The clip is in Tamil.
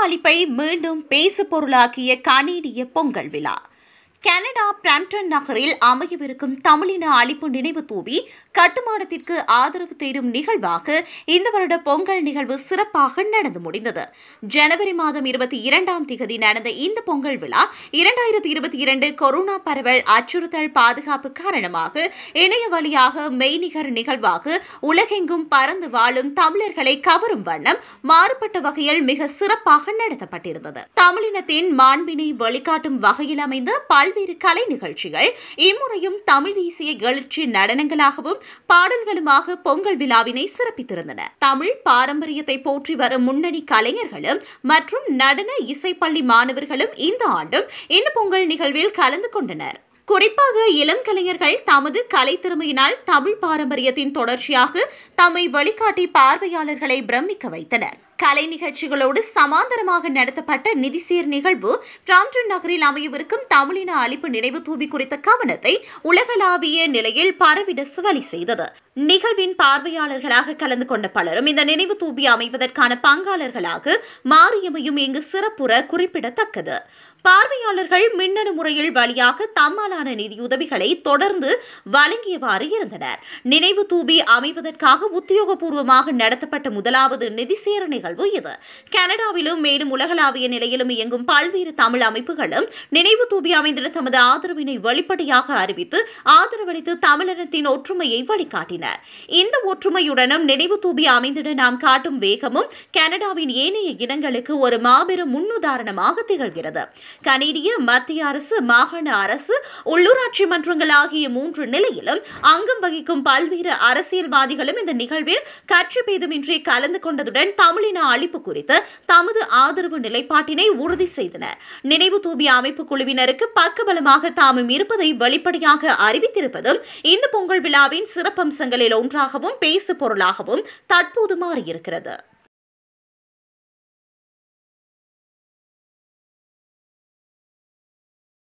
அளிப்பை மீண்டும் பேசு பொருளாக்கிய கனேடிய பொங்கல் விழா கனடா பிரம்டன் நகரில் அமையவிருக்கும் தமிழின அழிப்பு நினைவு தூவி கட்டுமானத்திற்கு ஆதரவு தேடும் நிகழ்வாக இந்த வருட பொங்கல் நிகழ்வு சிறப்பாக நடந்து முடிந்தது ஜனவரி மாதம் இருபத்தி இரண்டாம் திகதி நடந்த இந்த பொங்கல் விழா இரண்டாயிரத்தி இருபத்தி இரண்டு கொரோனா பரவல் அச்சுறுத்தல் பாதுகாப்பு காரணமாக இணைய வழியாக மெய்நிகர் நிகழ்வாக உலகெங்கும் பறந்து வாழும் தமிழர்களை கவரும் வண்ணம் மாறுபட்ட வகையில் மிக சிறப்பாக நடத்தப்பட்டிருந்தது தமிழினத்தின் மாண்பினை வழிகாட்டும் வகையில் அமைந்த பல்வேறு கலை நிகழ்ச்சிகள் இம்முறையும் தமிழ் தேசிய எழுச்சி நடனங்களாகவும் பாடல்களுமாக பொங்கல் விழாவினை சிறப்பித்திருந்தன தமிழ் பாரம்பரியத்தை போற்றி வரும் முன்னணி கலைஞர்களும் மற்றும் நடன இசைப்பள்ளி மாணவர்களும் இந்த ஆண்டும் இந்த பொங்கல் நிகழ்வில் கலந்து கொண்டனர் குறிப்பாக இளம் கலைஞர்கள் தமது கலைத்திறமையினால் தமிழ் பாரம்பரியத்தின் தொடர்ச்சியாக தம்மை வழிகாட்டி பார்வையாளர்களை பிரமிக்க வைத்தனர் கலை நிகழ்ச்சிகளோடு சமாந்தரமாக நடத்தப்பட்ட நிதிசீர் நிகழ்வு பிராம்டன் நகரில் அமையவிருக்கும் தமிழின அழிப்பு நினைவு தூவி குறித்த கவனத்தை உலகளாவிய நிலையில் பரவிட வழி செய்தது நிகழ்வின் பார்வையாளர்களாக கலந்து கொண்ட பலரும் இந்த நினைவு தூபி அமைவதற்கான பங்காளர்களாக மாறியமையும் இங்கு சிறப்புற குறிப்பிடத்தக்கது பார்வையாளர்கள் மின்னணு முறையில் வழியாக தம்மாலான நிதியுதவிகளை தொடர்ந்து வழங்கியவாறு இருந்தனர் நினைவு தூபி அமைவதற்காக உத்தியோகபூர்வமாக நடத்தப்பட்ட முதலாவது நிதிசேர நிகழ்வு இது கனடாவிலும் மேலும் உலகளாவிய நிலையிலும் இயங்கும் பல்வேறு தமிழ் அமைப்புகளும் நினைவு தூபி அமைந்திட தமது ஆதரவினை வெளிப்படையாக அறிவித்து ஆதரவளித்து தமிழினத்தின் ஒற்றுமையை வழிகாட்டினர் இந்த ஒற்றுமையுடனும் நினைவு தூபி அமைந்திட நாம் காட்டும் வேகமும் கனடாவின் ஏனைய இனங்களுக்கு ஒரு மாபெரும் முன்னுதாரணமாக திகழ்கிறது கனேடிய மத்திய அரசு மாகாண அரசு உள்ளூராட்சி மன்றங்கள் ஆகிய மூன்று நிலையிலும் அங்கம் வகிக்கும் பல்வேறு அரசியல்வாதிகளும் இந்த நிகழ்வில் கட்சி பேதமின்றி கலந்து கொண்டதுடன் தமிழின அழிப்பு குறித்து தமது ஆதரவு நிலைப்பாட்டினை உறுதி செய்தனர் நினைவு தூபி அமைப்பு குழுவினருக்கு பக்கபலமாக தாமும் இருப்பதை வெளிப்படையாக அறிவித்திருப்பதும் இந்த பொங்கல் விழாவின் சிறப்பம்சங்களில் ஒன்றாகவும் பேசு பொருளாகவும் தற்போது மாறியிருக்கிறது